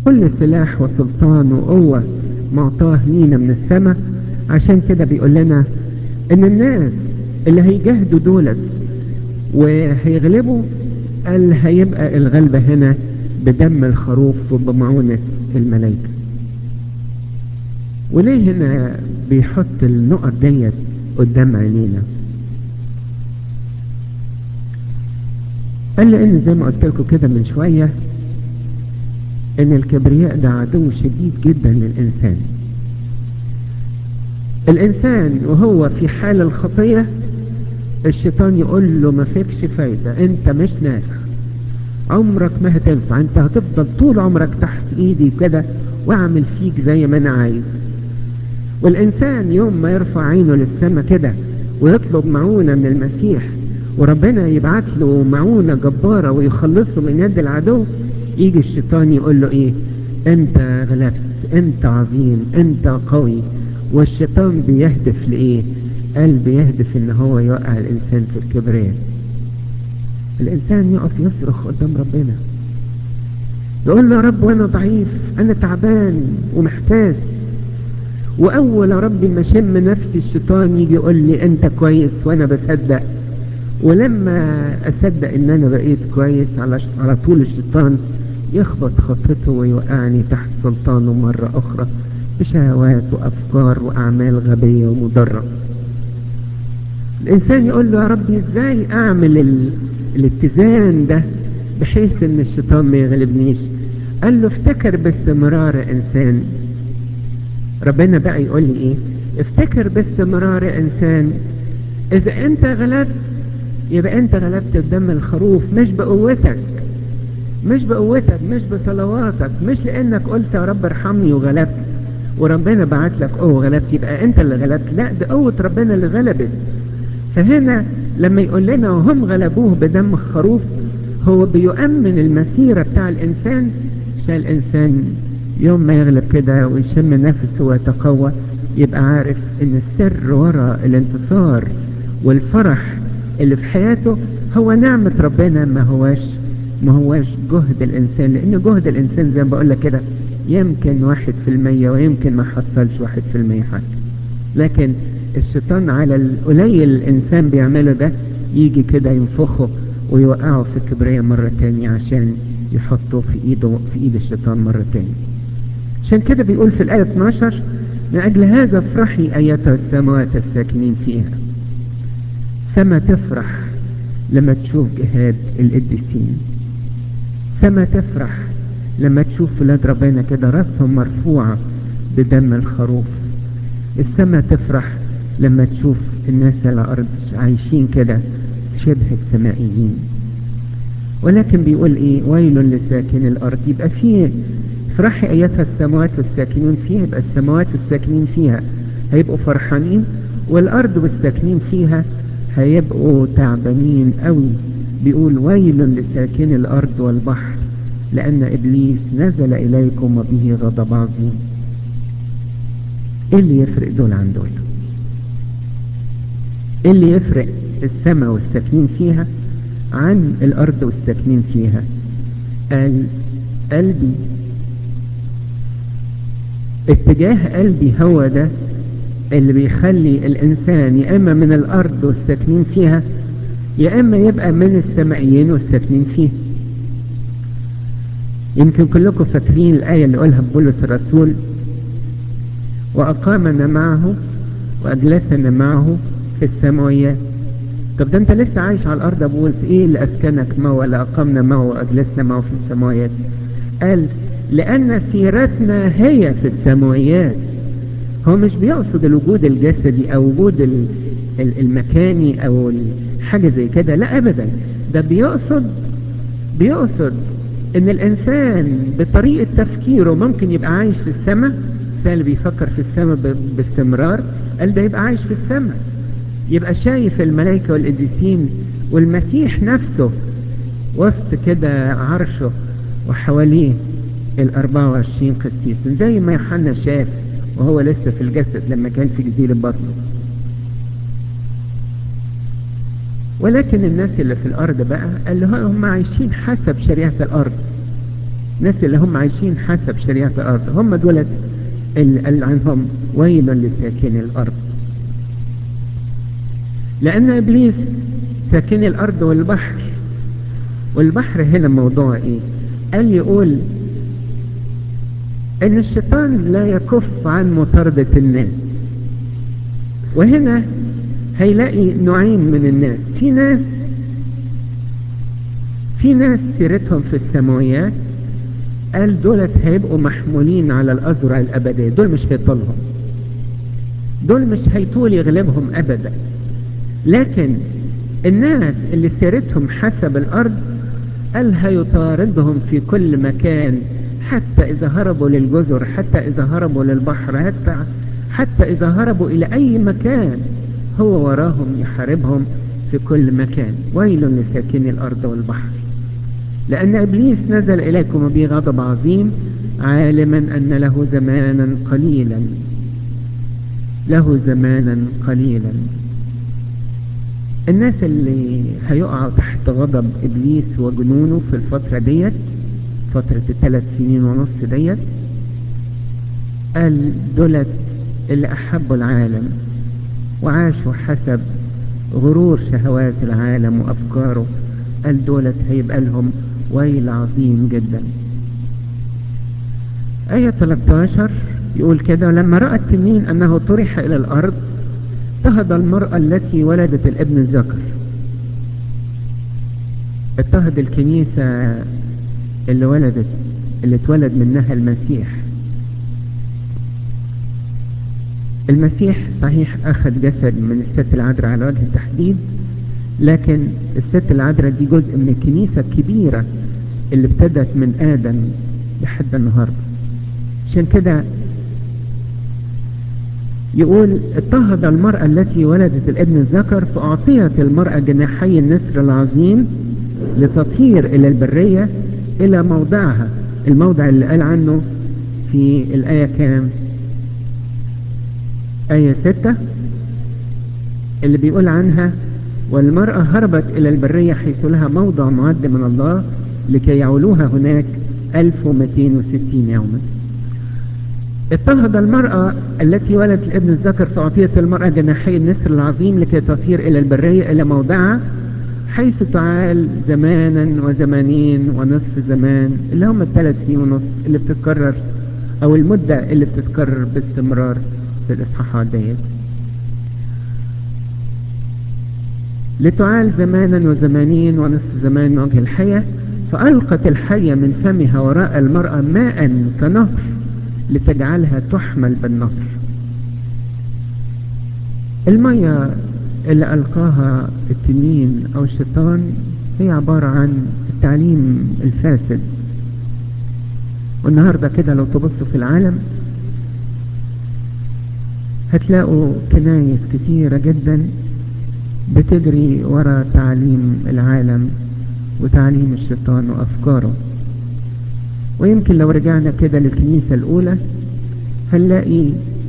كل سلاح وسلطان وقوة معطاه لينا من السماء عشان كده بيقول لنا ان الناس اللي هيجاهدوا دولت وهيغلبوا قال هيبقى الغلبة هنا بدم الخروف وبمعونة الملائكة وليه هنا بيحط النقط ديت قدام عينينا قال لان زي ما قلت لكم كده من شوية ان الكبرياء ده عدو شديد جدا للانسان الانسان وهو في حال الخطية الشيطان يقول له ما فيكش فايدة انت مش نافع عمرك ما هتنفع انت هتفضل طول عمرك تحت ايدي كده واعمل فيك زي ما انا عايز والانسان يوم ما يرفع عينه للسماء كده ويطلب معونة من المسيح وربنا يبعت له معونة جبارة ويخلصه من يد العدو يجي الشيطان يقول له ايه انت غلبت انت عظيم انت قوي والشيطان بيهدف لايه قال بيهدف ان هو يوقع الانسان في الكبرياء الانسان يقف يصرخ قدام ربنا يقول له يا رب وانا ضعيف انا تعبان ومحتاج واول يا رب ما شم نفسي الشيطان يجي يقول لي انت كويس وانا بصدق ولما اصدق ان انا بقيت كويس على على طول الشيطان يخبط خطته ويوقعني تحت سلطانه مرة اخرى بشهوات وافكار واعمال غبية ومضرة الانسان يقول له يا ربي ازاي اعمل ال... الاتزان ده بحيث ان الشيطان ما يغلبنيش قال له افتكر باستمرار يا انسان ربنا بقى يقول لي ايه افتكر باستمرار يا انسان اذا انت غلبت يبقى انت غلبت بدم الخروف مش بقوتك مش بقوتك مش بصلواتك مش لانك قلت يا رب ارحمني وغلبت وربنا بعت لك قوه غلبت يبقى انت اللي غلبت لا ده قوه ربنا اللي غلبت فهنا لما يقول لنا وهم غلبوه بدم الخروف هو بيؤمن المسيرة بتاع الإنسان عشان الإنسان يوم ما يغلب كده ويشم نفسه ويتقوى يبقى عارف إن السر وراء الانتصار والفرح اللي في حياته هو نعمة ربنا ما هواش ما هواش جهد الإنسان لأن جهد الإنسان زي ما بقول لك كده يمكن واحد في المية ويمكن ما حصلش واحد في المية حاجة لكن الشيطان على القليل الإنسان بيعمله ده يجي كده ينفخه ويوقعه في الكبرياء مرة تانية عشان يحطه في ايده في ايد الشيطان مرة تانية عشان كده بيقول في الآية 12 من أجل هذا افرحي أيتها السماوات الساكنين فيها سما تفرح لما تشوف جهاد القديسين سما تفرح لما تشوف ولاد ربنا كده راسهم مرفوعة بدم الخروف السما تفرح لما تشوف الناس على الأرض عايشين كده شبه السمائيين ولكن بيقول ايه ويل لساكن الارض يبقى فيه فرحي ايتها السماوات والساكنين فيها يبقى السماوات والساكنين فيها هيبقوا فرحانين والارض والساكنين فيها هيبقوا تعبانين قوي بيقول ويل لساكن الارض والبحر لان ابليس نزل اليكم وبه غضب عظيم ايه اللي يفرق دول عن دول ايه اللي يفرق السماء والساكنين فيها عن الارض والساكنين فيها قال قلبي اتجاه قلبي هو ده اللي بيخلي الانسان يا اما من الارض والساكنين فيها يا اما يبقى من السمائيين والساكنين فيها يمكن كلكم فاكرين الايه اللي قالها بولس الرسول واقامنا معه واجلسنا معه في السماويات طب ده انت لسه عايش على الارض ابو ولس ايه اللي اسكنك معه ولا اقمنا معه واجلسنا معه في السماويات قال لان سيرتنا هي في السماويات هو مش بيقصد الوجود الجسدي او وجود المكاني او حاجة زي كده لا ابدا ده بيقصد بيقصد ان الانسان بطريقة تفكيره ممكن يبقى عايش في السماء الانسان اللي بيفكر في السماء باستمرار قال ده يبقى عايش في السماء يبقى شايف الملائكة والقديسين والمسيح نفسه وسط كده عرشه وحواليه ال 24 قسيس زي ما يوحنا شاف وهو لسه في الجسد لما كان في جزيرة بطرس ولكن الناس اللي في الأرض بقى اللي هم عايشين حسب شريعة الأرض الناس اللي هم عايشين حسب شريعة الأرض هم دولت اللي قال عنهم ويل لساكن الأرض لأن إبليس ساكن الأرض والبحر والبحر هنا موضوع إيه قال يقول ان الشيطان لا يكف عن مطاردة الناس وهنا هيلاقي نوعين من الناس في ناس في ناس سيرتهم في السماويات قال دولت هيبقوا محمولين على الأزرع الأبدية دول مش هيطولهم دول مش هيطول يغلبهم أبدا لكن الناس اللي سيرتهم حسب الأرض قال هيطاردهم في كل مكان حتى إذا هربوا للجزر حتى إذا هربوا للبحر حتى, حتى إذا هربوا إلى أي مكان هو وراهم يحاربهم في كل مكان ويل لساكني الأرض والبحر لأن إبليس نزل إليكم بغضب عظيم عالما أن له زمانا قليلا له زمانا قليلا الناس اللي هيقعوا تحت غضب إبليس وجنونه في الفترة ديت فترة الثلاث سنين ونص ديت قال دولت اللي أحبوا العالم وعاشوا حسب غرور شهوات العالم وأفكاره قال دولت هيبقى لهم ويل عظيم جدا آية 13 يقول كده لما رأى التنين أنه طرح إلى الأرض اضطهد المرأة التي ولدت الابن الذكر اضطهد الكنيسة اللي ولدت اللي اتولد منها المسيح المسيح صحيح أخذ جسد من الست العذراء على وجه التحديد لكن الست العذراء دي جزء من الكنيسة الكبيرة اللي ابتدت من آدم لحد النهاردة عشان كده يقول اضطهد المرأة التي ولدت الابن الذكر فأعطيت المرأة جناحي النسر العظيم لتطهير إلى البرية إلى موضعها الموضع اللي قال عنه في الآية كام آية ستة اللي بيقول عنها والمرأة هربت إلى البرية حيث لها موضع معد من الله لكي يعولوها هناك 1260 يوما اضطهد المرأة التي ولدت الابن الذكر فأعطيت المرأة جناحي النسر العظيم لكي تطير إلى البرية إلى موضعها حيث تعال زمانا وزمانين ونصف زمان اللي هم الثلاث سنين ونص اللي بتتكرر أو المدة اللي بتتكرر باستمرار في الإصحاحات ديت لتعال زمانا وزمانين ونصف زمان من وجه الحياة فألقت الحية من فمها وراء المرأة ماء كنهر لتجعلها تحمل بالنهر المية اللي ألقاها التنين أو الشيطان هي عبارة عن التعليم الفاسد والنهاردة كده لو تبصوا في العالم هتلاقوا كنايس كتيرة جدا بتجري ورا تعليم العالم وتعليم الشيطان وأفكاره ويمكن لو رجعنا كده للكنيسة الأولى هنلاقي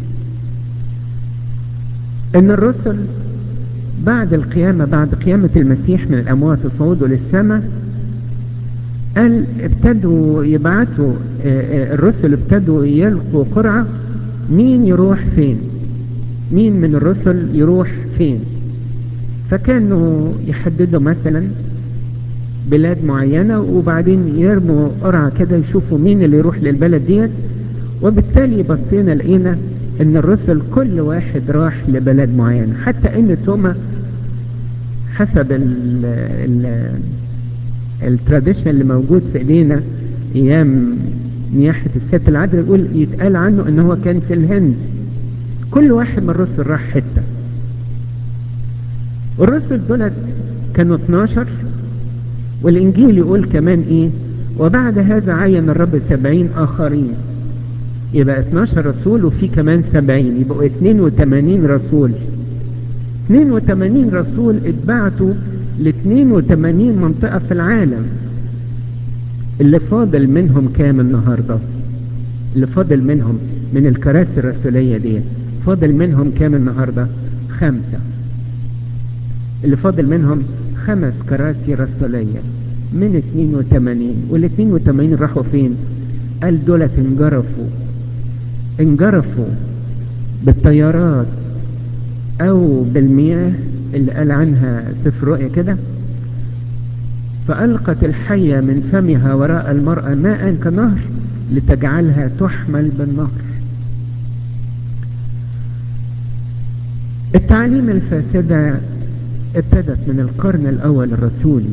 أن الرسل بعد القيامة بعد قيامة المسيح من الأموات وصعوده للسماء قال ابتدوا يبعثوا الرسل ابتدوا يلقوا قرعة مين يروح فين مين من الرسل يروح فين فكانوا يحددوا مثلا بلاد معينة وبعدين يرموا قرعة كده يشوفوا مين اللي يروح للبلد ديت وبالتالي بصينا لقينا ان الرسل كل واحد راح لبلد معين حتى ان توما حسب ال ال التراديشن اللي موجود في ايدينا ايام نياحة الست العذراء يقول يتقال عنه ان هو كان في الهند كل واحد من الرسل راح حتة والرسل دولت كانوا 12 والانجيل يقول كمان ايه وبعد هذا عين الرب سبعين اخرين يبقى 12 رسول وفي كمان 70 يبقوا 82 رسول 82 رسول اتبعتوا ل 82 منطقة في العالم اللي فاضل منهم كام النهاردة اللي فاضل منهم من الكراسي الرسولية دي فاضل منهم كام النهاردة خمسة اللي فاضل منهم خمس كراسي رسولية من 82 وال 82 راحوا فين قال دولت انجرفوا انجرفوا بالطيارات او بالمياه اللي قال عنها سفر رؤيا كده فألقت الحية من فمها وراء المرأة ماء كنهر لتجعلها تحمل بالنهر التعليم الفاسدة ابتدت من القرن الأول الرسولي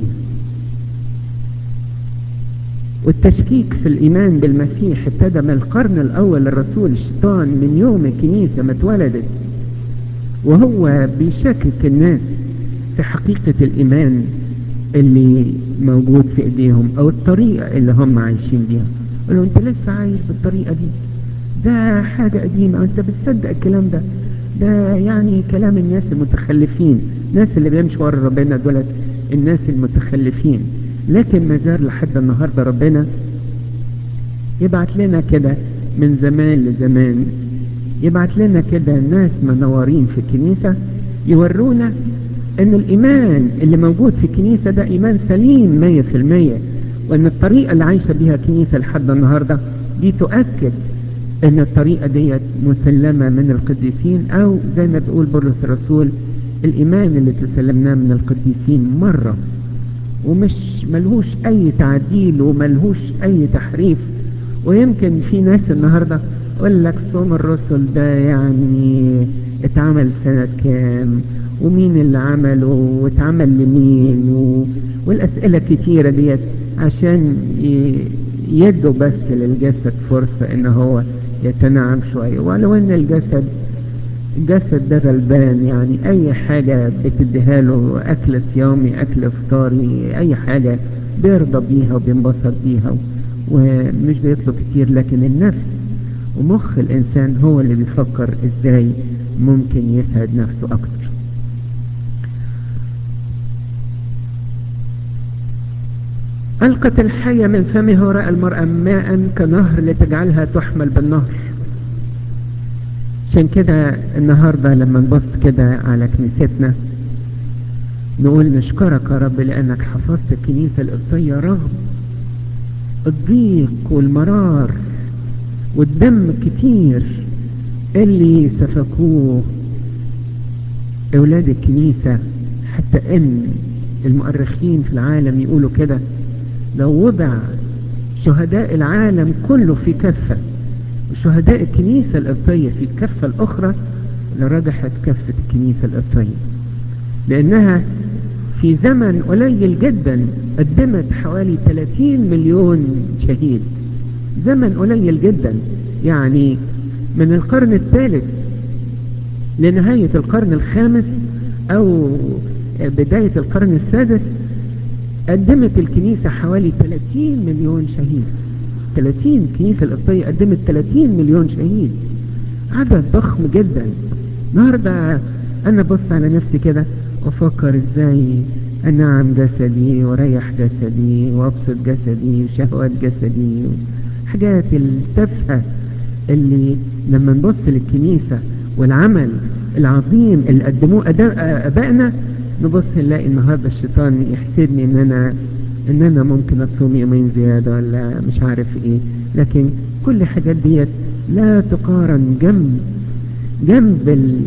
والتشكيك في الإيمان بالمسيح ابتدى من القرن الأول الرسول الشيطان من يوم الكنيسة ما اتولدت وهو بيشكك الناس في حقيقة الإيمان اللي موجود في ايديهم او الطريقة اللي هم عايشين بيها قالوا انت لسه عايش بالطريقة دي ده حاجة قديمة انت بتصدق الكلام ده ده يعني كلام الناس المتخلفين الناس اللي بيمشوا ورا ربنا دولت الناس المتخلفين لكن ما زال لحد النهاردة ربنا يبعت لنا كده من زمان لزمان يبعت لنا كده ناس منورين في الكنيسة يورونا ان الايمان اللي موجود في الكنيسة ده ايمان سليم مية في المية وان الطريقة اللي عايشة بيها الكنيسة لحد النهاردة دي تؤكد ان الطريقة ديت مسلمة من القديسين او زي ما بيقول بولس الرسول الايمان اللي تسلمناه من القديسين مرة ومش ملهوش اي تعديل وملهوش اي تحريف ويمكن في ناس النهاردة يقول لك صوم الرسل ده يعني اتعمل سنة كام ومين اللي عمله واتعمل لمين و... والأسئلة كتيرة ديت عشان ي... يدوا بس للجسد فرصة ان هو يتنعم شوية ولو ان الجسد الجسد ده غلبان يعني اي حاجة بتديها له اكل صيامي اكل فطاري اي حاجة بيرضى بيها وبينبسط بيها ومش بيطلب كتير لكن النفس ومخ الانسان هو اللي بيفكر ازاي ممكن يسعد نفسه اكتر ألقت الحية من فمها وراء المرأة ماء كنهر لتجعلها تحمل بالنهر عشان كده النهاردة لما نبص كده على كنيستنا نقول نشكرك يا رب لأنك حفظت الكنيسة القبطية رغم الضيق والمرار والدم كتير اللي سفكوه أولاد الكنيسة حتى إن المؤرخين في العالم يقولوا كده لو وضع شهداء العالم كله في كفة وشهداء الكنيسة القبطية في الكفة الأخرى لرجحت كفة الكنيسة القبطية لأنها في زمن قليل جدا قدمت حوالي 30 مليون شهيد زمن قليل جدا يعني من القرن الثالث لنهاية القرن الخامس أو بداية القرن السادس قدمت الكنيسة حوالي 30 مليون شهيد 30 الكنيسة القبطية قدمت 30 مليون شهيد عدد ضخم جدا النهاردة أنا بص على نفسي كده وأفكر إزاي أنعم جسدي وأريح جسدي وأبسط جسدي وشهوات جسدي حاجات التافهة اللي لما نبص للكنيسة والعمل العظيم اللي قدموه أبائنا نبص نلاقي النهاردة الشيطان يحسدني ان انا ان انا ممكن اصوم يومين زيادة ولا مش عارف ايه لكن كل الحاجات ديت لا تقارن جنب جنب ال...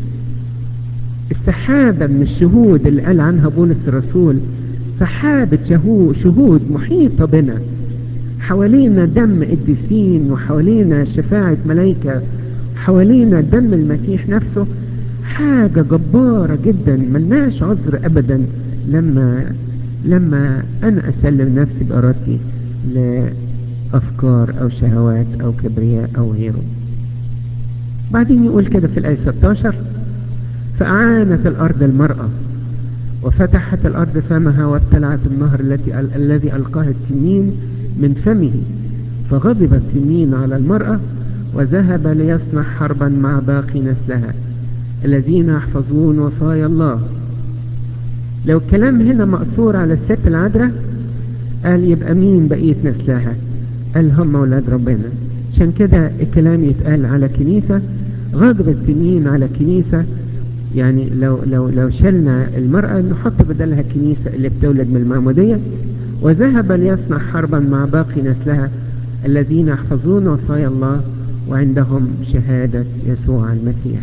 السحابة من الشهود اللي قال عنها بولس الرسول سحابة شهود محيطة بنا حوالينا دم قديسين وحوالينا شفاعة ملائكة حوالينا دم المسيح نفسه حاجة جبارة جدا ملناش عذر ابدا لما لما انا اسلم نفسي بارادتي لافكار او شهوات او كبرياء او غيره بعدين يقول كده في الايه 16 فاعانت الارض المرأة وفتحت الارض فمها وابتلعت النهر التي الذي القاه التنين من فمه فغضب التنين على المرأة وذهب ليصنع حربا مع باقي نسلها الذين يحفظون وصايا الله لو الكلام هنا مقصور على الست العذراء قال يبقى مين بقية نسلها قال هم أولاد ربنا عشان كده الكلام يتقال على كنيسة غضب التنين على كنيسة يعني لو لو لو شلنا المرأة نحط بدلها الكنيسة اللي بتولد من المعمودية وذهب ليصنع حربا مع باقي نسلها الذين يحفظون وصايا الله وعندهم شهادة يسوع المسيح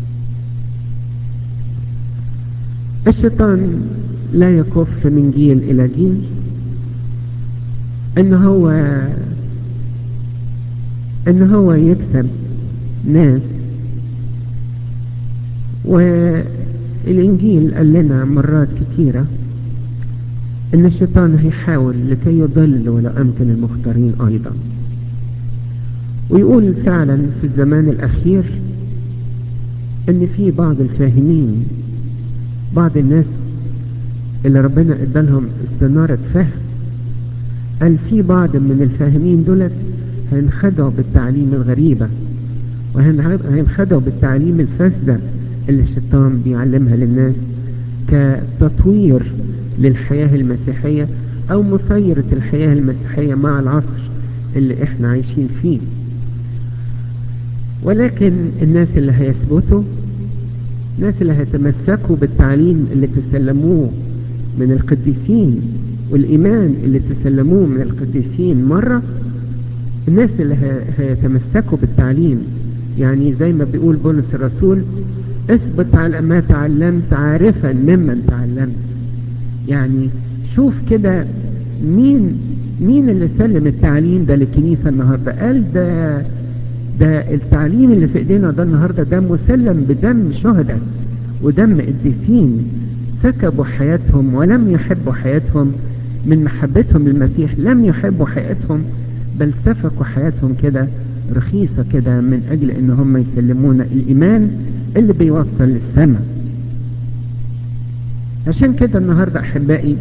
الشيطان لا يكف من جيل إلى جيل ان هو ان هو يكسب ناس والانجيل قال لنا مرات كتيرة ان الشيطان هيحاول لكي يضل ولا امكن المختارين ايضا ويقول فعلا في الزمان الاخير ان في بعض الفاهمين بعض الناس اللي ربنا ادالهم استنارة فهم قال في بعض من الفاهمين دولت هينخدعوا بالتعليم الغريبة وهينخدعوا بالتعليم الفاسدة اللي الشيطان بيعلمها للناس كتطوير للحياة المسيحية او مسيرة الحياة المسيحية مع العصر اللي احنا عايشين فيه ولكن الناس اللي هيثبتوا الناس اللي هيتمسكوا بالتعليم اللي تسلموه من القديسين والإيمان اللي تسلموه من القديسين مرة الناس اللي هيتمسكوا بالتعليم يعني زي ما بيقول بولس الرسول اثبت على ما تعلمت عارفا ممن تعلمت يعني شوف كده مين مين اللي سلم التعليم ده للكنيسة النهاردة قال ده ده التعليم اللي في ايدينا ده النهاردة ده مسلم بدم شهداء ودم قديسين سكبوا حياتهم ولم يحبوا حياتهم من محبتهم للمسيح لم يحبوا حياتهم بل سفكوا حياتهم كده رخيصة كده من اجل ان هم يسلمونا الايمان اللي بيوصل للسماء عشان كده النهاردة احبائي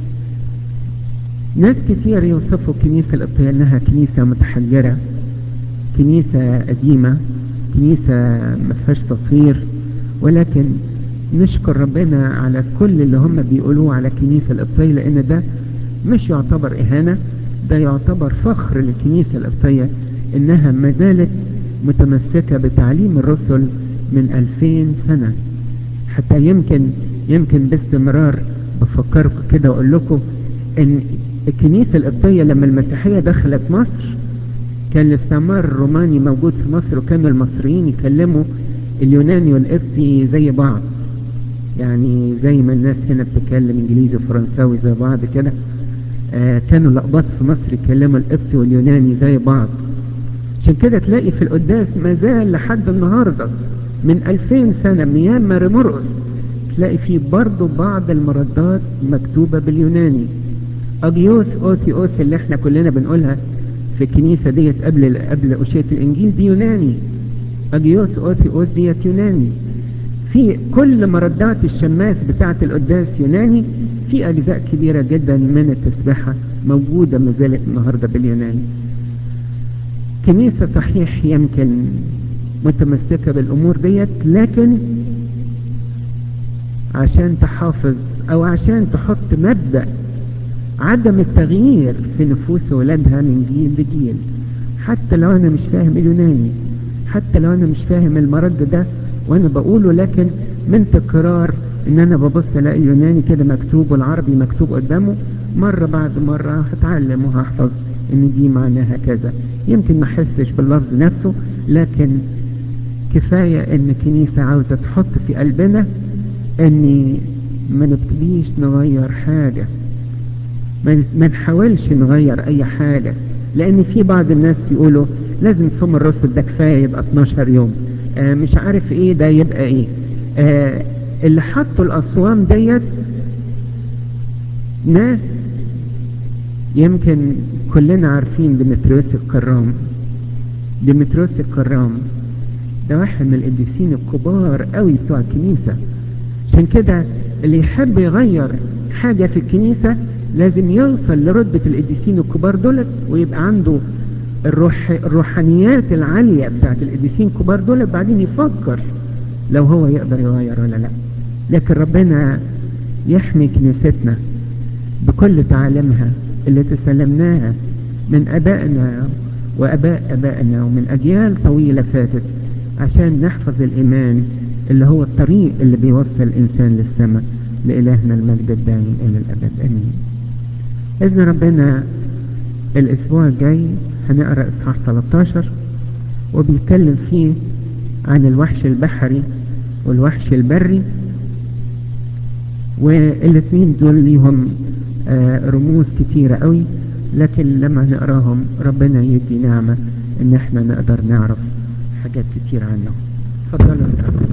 ناس كتير يوصفوا الكنيسة القبطية انها كنيسة متحجرة كنيسة قديمة كنيسة ما فيهاش تطوير ولكن نشكر ربنا على كل اللي هم بيقولوه على الكنيسة القبطية لان ده مش يعتبر اهانة ده يعتبر فخر للكنيسة القبطية انها ما زالت متمسكة بتعليم الرسل من 2000 سنة حتى يمكن يمكن باستمرار بفكركم كده واقول لكم ان الكنيسة القبطية لما المسيحية دخلت مصر كان الاستعمار الروماني موجود في مصر وكانوا المصريين يكلموا اليوناني والقبطي زي بعض يعني زي ما الناس هنا بتتكلم انجليزي وفرنساوي زي بعض كده آه كانوا الأقباط في مصر يتكلموا القبطي واليوناني زي بعض عشان كده تلاقي في القداس ما زال لحد النهاردة من 2000 سنة من ايام ماري مرقس تلاقي فيه برضه بعض المردات مكتوبة باليوناني أجيوس أوتيوس اللي احنا كلنا بنقولها في الكنيسة ديت قبل قبل أشية الإنجيل دي يوناني أجيوس أوتيوس ديت يوناني في كل مردات الشماس بتاعة القداس يوناني في أجزاء كبيرة جدا من التسبحة موجودة ما زالت النهاردة باليوناني كنيسة صحيح يمكن متمسكة بالأمور ديت لكن عشان تحافظ أو عشان تحط مبدأ عدم التغيير في نفوس ولادها من جيل لجيل حتى لو أنا مش فاهم اليوناني حتى لو أنا مش فاهم المرد ده وأنا بقوله لكن من تكرار إن أنا ببص ألاقي اليوناني كده مكتوب والعربي مكتوب قدامه مرة بعد مرة هتعلم وهحفظ إن دي معناها كذا يمكن ما أحسش باللفظ نفسه لكن كفاية إن الكنيسة عاوزة تحط في قلبنا إن ما نبتديش نغير حاجة ما نحاولش نغير اي حاجة لان في بعض الناس يقولوا لازم صوم الرسل ده كفاية يبقى 12 يوم آه مش عارف ايه ده يبقى ايه آه اللي حطوا الاصوام ديت ناس يمكن كلنا عارفين ديمتريوس الكرام ديمتريوس الكرام ده واحد من القديسين الكبار قوي بتوع الكنيسة عشان كده اللي يحب يغير حاجة في الكنيسة لازم يوصل لرتبة القديسين الكبار دولت ويبقى عنده الروح الروحانيات العالية بتاعت القديسين الكبار دولت بعدين يفكر لو هو يقدر يغير ولا لا لكن ربنا يحمي كنيستنا بكل تعاليمها اللي تسلمناها من أبائنا وأباء أبائنا ومن أجيال طويلة فاتت عشان نحفظ الإيمان اللي هو الطريق اللي بيوصل الإنسان للسماء لإلهنا المجد الدائم إلى الأبد أمين إذن ربنا الأسبوع الجاي هنقرأ إصحاح 13 وبيتكلم فيه عن الوحش البحري والوحش البري والاثنين دول ليهم آه رموز كتيرة قوي لكن لما نقراهم ربنا يدي نعمة ان احنا نقدر نعرف حاجات كتير عنه اتفضلوا